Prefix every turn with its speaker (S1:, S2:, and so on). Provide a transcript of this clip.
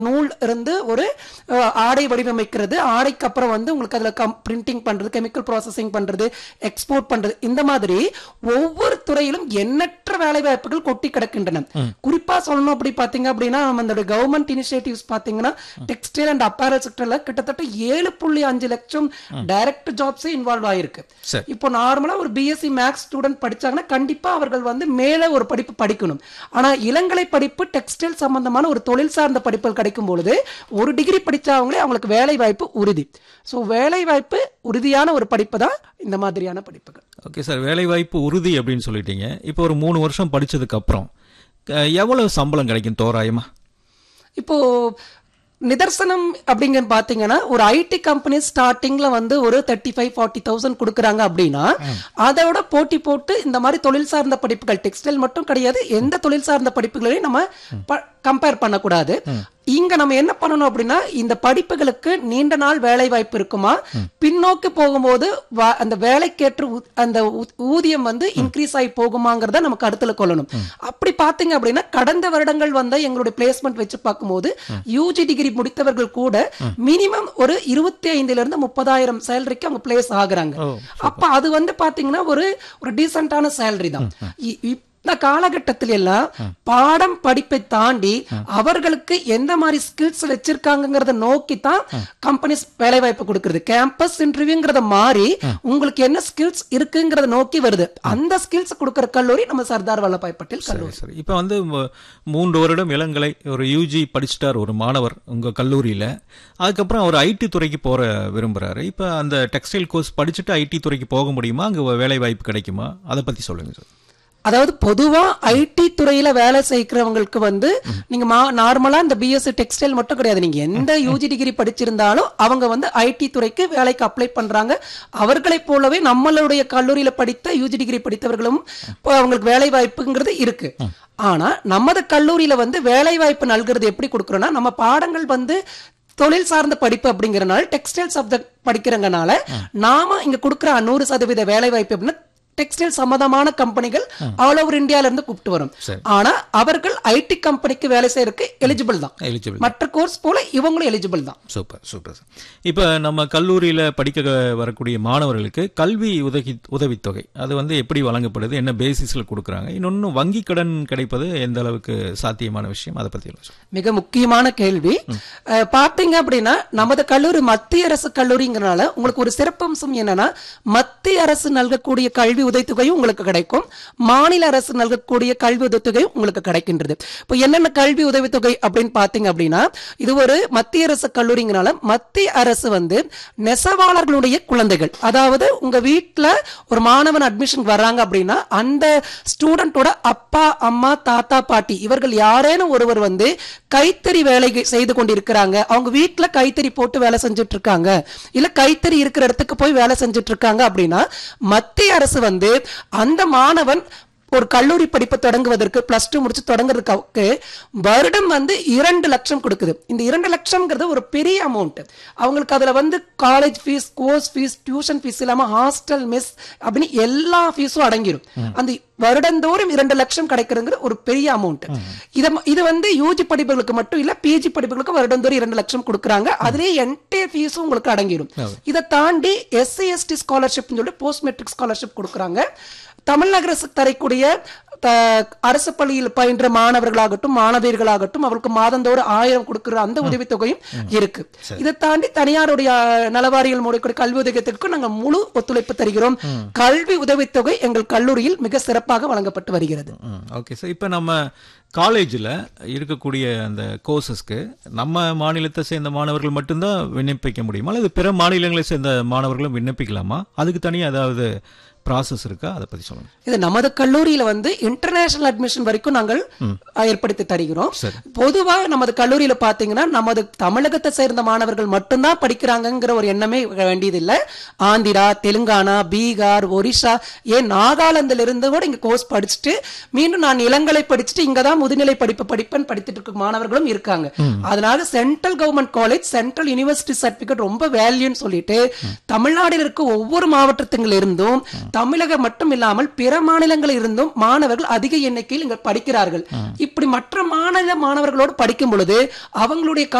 S1: நூல் இருந்து ஒரு அஹ், ஆடை வடிவமைக்கிறது ஆடைக்கு அப்புறம் வந்து உங்களுக்கு அதுல பிரிண்டிங் பண்றது கெமிக்கல் ப்ராசஸிங் பண்றது எக்ஸ்போர்ட் பண்றது இந்த மாதிரி ஒவ்வொரு துறையிலும் எண்ணற்ற வேலை வாய்ப்புகள் கொட்டி கிடக்கின்றன குறிப்பா சொல்லணும் அப்படி பாத்தீங்க அப்படின்னா நம்ம கவர்மெண்ட் இனிஷியேட்டிவ்ஸ் பாத்தீங்கன்னா டெக்ஸ்டைல் அண்ட் அப்பேரல் செக்டர்ல கிட்டத்தட்ட ஏழு புள்ளி அஞ்சு லட்சம் டைரக்ட் ஜாப்ஸ் இன்வால்வ் ஆயிருக்கு
S2: சரி.
S1: இப்போ நார்மலா ஒரு பிஎஸ்சி மேக்ஸ் ஸ்டூடெண்ட் படிச்சாங்கன்னா கண்டிப்பா அவர்கள் வந்து மேல ஒரு படிப்பு படிக்கணும் ஆனா இளங்கலை படிப்பு டெக்ஸ்டைல் சம்பந்தமான ஒரு தொழில் சார்ந்த படிப்புகள் கிடைக்கும் பொழுது ஒரு டிகிரி படிச்சவங்களே அவங்களுக்கு வேலை வாய்ப்பு உறுதி சோ வேலை வாய்ப்பு உறுதியான ஒரு படிப்பு தான் இந்த மாதிரியான படிப்புகள்
S2: ஓகே சார் வேலைவாய்ப்பு உறுதி அப்படின்னு சொல்லிட்டீங்க இப்போ ஒரு மூணு வருஷம் படிச்சதுக்கு அப்புறம் அஹ், எவ்வளவு சம்பளம் கிடைக்கும் தோராயமா
S1: இப்போ நிதர்சனம் அப்படிங்க பாத்தீங்கன்னா ஒரு ஐடி கம்பெனி ஸ்டார்டிங்ல வந்து ஒரு தேர்ட்டி ஃபைவ் ஃபார்ட்டி தௌசண்ட் கொடுக்குறாங்க அப்படின்னா அதோட போட்டி போட்டு இந்த மாதிரி தொழில் சார்ந்த படிப்புகள் டெக்ஸ்டைல் மட்டும் கிடையாது எந்த தொழில் சார்ந்த படிப்புகளையும் நம்ம கம்பேர் பண்ணக்கூடாது இங்க நம்ம என்ன பண்ணணும் அப்படின்னா இந்த படிப்புகளுக்கு நீண்ட நாள் வேலை வாய்ப்பு இருக்குமா பின்னோக்கி போகும்போது வா- அந்த வேலைக்கேற்ற ஊ- அந்த ஊ- ஊதியம் வந்து இன்க்ரீஸ் ஆகி போகுமாங்கிறத நமக்கு அடுத்துல கொள்ளணும் அப்படி பாத்தீங்க அப்படின்னா கடந்த வருடங்கள் வந்த எங்களுடைய பிளேஸ்மெண்ட் வச்சு பார்க்கும்போது யூஜி டிகிரி முடித்தவர்கள் கூட மினிமம் ஒரு இருபத்தி ஐந்துல இருந்து முப்பதாயிரம் சேலரிக்கு அவங்க பிளேஸ் ஆகுறாங்க
S2: ஓ,
S1: அப்ப அது வந்து பாத்தீங்கன்னா ஒரு ஒரு டீசென்டான சேலரி தான் இ- இந்த காலகட்டத்தில் எல்லாம் பாடம் படிப்பை தாண்டி அவர்களுக்கு எந்த மாதிரி ஸ்கில்ஸ் வச்சிருக்காங்கிறத நோக்கி தான் கம்பெனிஸ் வேலை வாய்ப்பு கொடுக்கறது கேம்பஸ் இன்டர்வியூங்கிறத மாறி உங்களுக்கு என்ன ஸ்கில்ஸ் இருக்குங்கிறத நோக்கி வருது அந்த ஸ்கில்ஸ் கொடுக்கிற கல்லூரி நம்ம சர்தார் வல்லபாய் பட்டேல் கல்லூரி
S2: சரி இப்போ வந்து ம- மூன்று வருடம் இளங்கலை ஒரு யூஜி படிச்சிட்டார் ஒரு மாணவர் உங்க கல்லூரியில அதுக்கப்புறம் அவர் ஐடி துறைக்கு போற விரும்புறாரு இப்போ அந்த டெக்ஸ்டைல் கோர்ஸ் படிச்சுட்டு ஐடி துறைக்கு போக முடியுமா அங்க வேலை வாய்ப்பு கிடைக்குமா அதை பத்தி சொல்லுங்க சார்
S1: அதாவது பொதுவா ஐடி துறையில வேலை செய்கிறவங்களுக்கு வந்து நீங்க நார்மலா இந்த பிஎஸ்சி டெக்ஸ்டைல் மட்டும் கிடையாது நீங்க எந்த யூஜி டிகிரி படிச்சிருந்தாலும் அவங்க வந்து ஐடி துறைக்கு வேலைக்கு அப்ளை பண்றாங்க அவர்களைப் போலவே நம்மளுடைய கல்லூரியில படித்த யூஜி டிகிரி படித்தவர்களும் இப்போ அவங்களுக்கு வேலை வாய்ப்புங்கிறது இருக்கு ஆனா நமது கல்லூரியில வந்து வேலை வாய்ப்பு நல்கிறது எப்படி கொடுக்குறோம்னா நம்ம பாடங்கள் வந்து தொழில் சார்ந்த படிப்பு அப்படிங்கறனால டெக்ஸ்டைல் சப்ஜெக்ட் படிக்கிறங்கனால நாம இங்க கொடுக்குற நூறு சதவீத வேலை வாய்ப்பு அப்படின்னா டெக்ஸ்டைல் சம்பந்தமான கம்பெனிகள் ஆல் ஓவர் இந்தியால இருந்து கூப்பிட்டு வரும்
S2: சரி.
S1: ஆனா அவர்கள் ஐடி கம்பெனிக்கு வேலை செய்யறதுக்கு எலிஜிபிள் தான்
S2: எலிஜிபிள்
S1: மற்ற கோர்ஸ் போல இவங்களும் எலிஜிபிள் தான்
S2: சூப்பர் சூப்பர் சார் இப்போ நம்ம கல்லூரியில் படிக்க வரக்கூடிய மாணவர்களுக்கு கல்வி உதவி உதவித்தொகை அது வந்து எப்படி வழங்கப்படுது என்ன பேசிஸில் கொடுக்குறாங்க இன்னொன்று வங்கி கடன் கிடைப்பது எந்த அளவுக்கு சாத்தியமான விஷயம் அதை பற்றி சொல்லுங்க.
S1: மிக முக்கியமான கேள்வி அஹ், பாத்தீங்க அப்படின்னா நமது கல்லூரி மத்திய அரசு கல்லூரிங்கிறனால உங்களுக்கு ஒரு சிறப்பம்சம் என்னன்னா மத்திய அரசு நல்கக்கூடிய கல்வி உதவித்தொகையும் உங்களுக்கு கிடைக்கும் மாநில அரசு நல்கக்கூடிய கல்வி உதவித்தொகையும் உங்களுக்கு கிடைக்கின்றது இப்போ என்னென்ன கல்வி உதவித்தொகை அப்படின்னு பாத்தீங்க அப்படின்னா இது ஒரு மத்திய அரசு கல்லூரிங்கிறனால மத்திய அரசு வந்து நெசவாளர்களுடைய குழந்தைகள் அதாவது உங்க வீட்ல ஒரு மாணவன் அட்மிஷன் வர்றாங்க அப்படின்னா அந்த ஸ்டூடெண்டோட அப்பா அம்மா தாத்தா பாட்டி இவர்கள் யாரேனும் ஒருவர் வந்து கைத்தறி வேலை செய்து கொண்டிருக்கிறாங்க அவங்க வீட்ல கைத்தறி போட்டு வேலை செஞ்சுட்டு இருக்காங்க இல்ல கைத்தறி இருக்கிற இடத்துக்கு போய் வேலை செஞ்சுட்டு இருக்காங்க அப்படின்னா மத்திய அரசு வந்து அந்த மாணவன் ஒரு கல்லூரி படிப்பு தொடங்குவதற்கு பிளஸ் டூ முடிச்சு தொடங்குறதுக்கு வருடம் வந்து இரண்டு லட்சம் கொடுக்குது இந்த இரண்டு லட்சம்ங்கிறது ஒரு பெரிய அமௌண்ட் அவங்களுக்கு அதுல வந்து college fees course fees tuition fees இல்லாம ஹாஸ்டல் மெஸ் அப்படின்னு எல்லா ஃபீஸும் அடங்கிடும் அந்த வருடந்தோறும் இரண்டு லட்சம் கிடைக்கிறதுங்கிற ஒரு பெரிய அமௌண்ட் இத இது வந்து யூஜி படிப்புகளுக்கு மட்டும் இல்ல பிஜி படிப்புகளுக்கு வருடந்தோறும் இரண்டு லட்சம் கொடுக்குறாங்க அதுலயே என்டையர் ஃபீஸும் உங்களுக்கு அடங்கிடும் இதை தாண்டி எஸ்சி எஸ்டி ஸ்காலர்ஷிப் சொல்லி போஸ்ட் மெட்ரிக் ஸ்காலர்ஷிப் கொடுக்குறாங்க தமிழக அரசு தரக்கூடிய த- அரசு பள்ளியில் பயின்ற மாணவர்களாகட்டும் மாணவியர்களாகட்டும் அவர்களுக்கு மாதந்தோறும் ஆயிரம் கொடுக்கிற அந்த உதவித்தொகையும் இருக்கு இதை தாண்டி தனியாருடைய நலவாரிகள் மூடக்கூடிய கல்வி உதவித்தொகைக்கு நாங்கள் முழு ஒத்துழைப்பு தருகிறோம் கல்வி உதவித்தொகை எங்கள் கல்லூரியில் மிக சிறப்பாக வழங்கப்பட்டு வருகிறது
S2: ம் ஓகே சார் இப்போ நம்ம காலேஜில் இருக்கக்கூடிய அந்த கோர்சஸ்க்கு நம்ம மாநிலத்தை சேர்ந்த மாணவர்கள் மட்டும்தான் விண்ணப்பிக்க முடியுமா அல்லது பிற மாநிலங்களை சேர்ந்த மாணவர்களும் விண்ணப்பிக்கலாமா அதுக்கு தனியாக ஏதாவது ப்ராசஸ் இருக்கா அதை பற்றி சொல்லுங்க
S1: இது நமது கல்லூரியில வந்து இன்டர்நேஷனல் அட்மிஷன் வரைக்கும் நாங்கள் அஹ், ஏற்படுத்தி தருகிறோம்
S2: சரி.
S1: பொதுவா நமது கல்லூரியில பாத்தீங்கன்னா நமது தமிழகத்தை சேர்ந்த மாணவர்கள் மட்டும்தான் படிக்கிறாங்கங்கிற ஒரு எண்ணமே வேண்டியதில்லை ஆந்திரா தெலுங்கானா பீகார் ஒரிஷா ஏன் நாகாலாந்துல இருந்து கூட இங்க கோர்ஸ் படிச்சுட்டு மீண்டும் நான் இளங்கலை படிச்சுட்டு இங்க தான் முதுநிலை படிப்பு படிப்பன் படித்துட்டு இருக்க மாணவர்களும் இருக்காங்க அதனால central government college central university certificate ரொம்ப வேல்யூன்னு சொல்லிட்டு தமிழ்நாட்டில் இருக்க ஒவ்வொரு மாவட்டத்தில் இருந்தும் தமிழகம் மட்டும் இல்லாமல் பிற மாநிலங்களில் இருந்தும் மாணவர்கள் அதிக எண்ணிக்கையில் இங்க படிக்கிறார்கள் இப்படி மற்ற மாநில மாணவர்களோடு படிக்கும் பொழுது அவங்களுடைய